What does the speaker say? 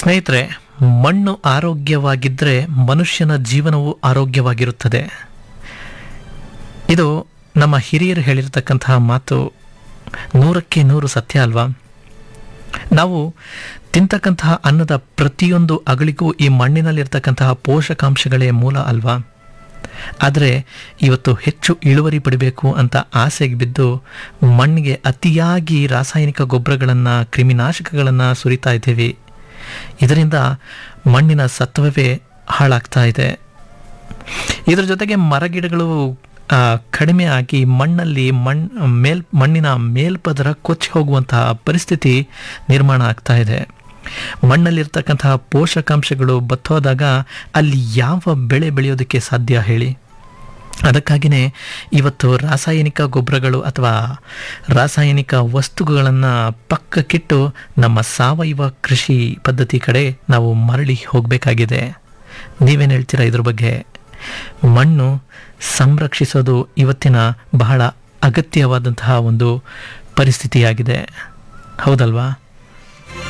ಸ್ನೇಹಿತರೆ ಮಣ್ಣು ಆರೋಗ್ಯವಾಗಿದ್ದರೆ ಮನುಷ್ಯನ ಜೀವನವು ಆರೋಗ್ಯವಾಗಿರುತ್ತದೆ ಇದು ನಮ್ಮ ಹಿರಿಯರು ಹೇಳಿರ್ತಕ್ಕಂತಹ ಮಾತು ನೂರಕ್ಕೆ ನೂರು ಸತ್ಯ ಅಲ್ವಾ ನಾವು ತಿಂತಕ್ಕಂತಹ ಅನ್ನದ ಪ್ರತಿಯೊಂದು ಅಗಳಿಗೂ ಈ ಮಣ್ಣಿನಲ್ಲಿರ್ತಕ್ಕಂತಹ ಪೋಷಕಾಂಶಗಳೇ ಮೂಲ ಅಲ್ವಾ ಆದರೆ ಇವತ್ತು ಹೆಚ್ಚು ಇಳುವರಿ ಪಡಿಬೇಕು ಅಂತ ಆಸೆಗೆ ಬಿದ್ದು ಮಣ್ಣಿಗೆ ಅತಿಯಾಗಿ ರಾಸಾಯನಿಕ ಗೊಬ್ಬರಗಳನ್ನು ಕ್ರಿಮಿನಾಶಕಗಳನ್ನು ಸುರಿತಾ ಇದ್ದೀವಿ ಇದರಿಂದ ಮಣ್ಣಿನ ಸತ್ವವೇ ಹಾಳಾಗ್ತಾ ಇದೆ ಇದರ ಜೊತೆಗೆ ಮರಗಿಡಗಳು ಆ, ಕಡಿಮೆ ಆಗಿ ಮಣ್ಣಲ್ಲಿ ಮಣ್ ಮೇಲ್ ಮಣ್ಣಿನ ಮೇಲ್ಪದರ ಕೊಚ್ಚಿ ಹೋಗುವಂತಹ ಪರಿಸ್ಥಿತಿ ನಿರ್ಮಾಣ ಆಗ್ತಾ ಇದೆ ಮಣ್ಣಲ್ಲಿರ್ತಕ್ಕಂತಹ ಪೋಷಕಾಂಶಗಳು ಬತ್ತೋದಾಗ ಅಲ್ಲಿ ಯಾವ ಬೆಳೆ ಬೆಳೆಯೋದಕ್ಕೆ ಸಾಧ್ಯ ಹೇಳಿ ಅದಕ್ಕಾಗಿಯೇ ಇವತ್ತು ರಾಸಾಯನಿಕ ಗೊಬ್ಬರಗಳು ಅಥವಾ ರಾಸಾಯನಿಕ ವಸ್ತುಗಳನ್ನು ಪಕ್ಕಕ್ಕಿಟ್ಟು ನಮ್ಮ ಸಾವಯವ ಕೃಷಿ ಪದ್ಧತಿ ಕಡೆ ನಾವು ಮರಳಿ ಹೋಗಬೇಕಾಗಿದೆ ನೀವೇನು ಹೇಳ್ತೀರಾ ಇದ್ರ ಬಗ್ಗೆ ಮಣ್ಣು ಸಂರಕ್ಷಿಸೋದು ಇವತ್ತಿನ ಬಹಳ ಅಗತ್ಯವಾದಂತಹ ಒಂದು ಪರಿಸ್ಥಿತಿಯಾಗಿದೆ ಹೌದಲ್ವಾ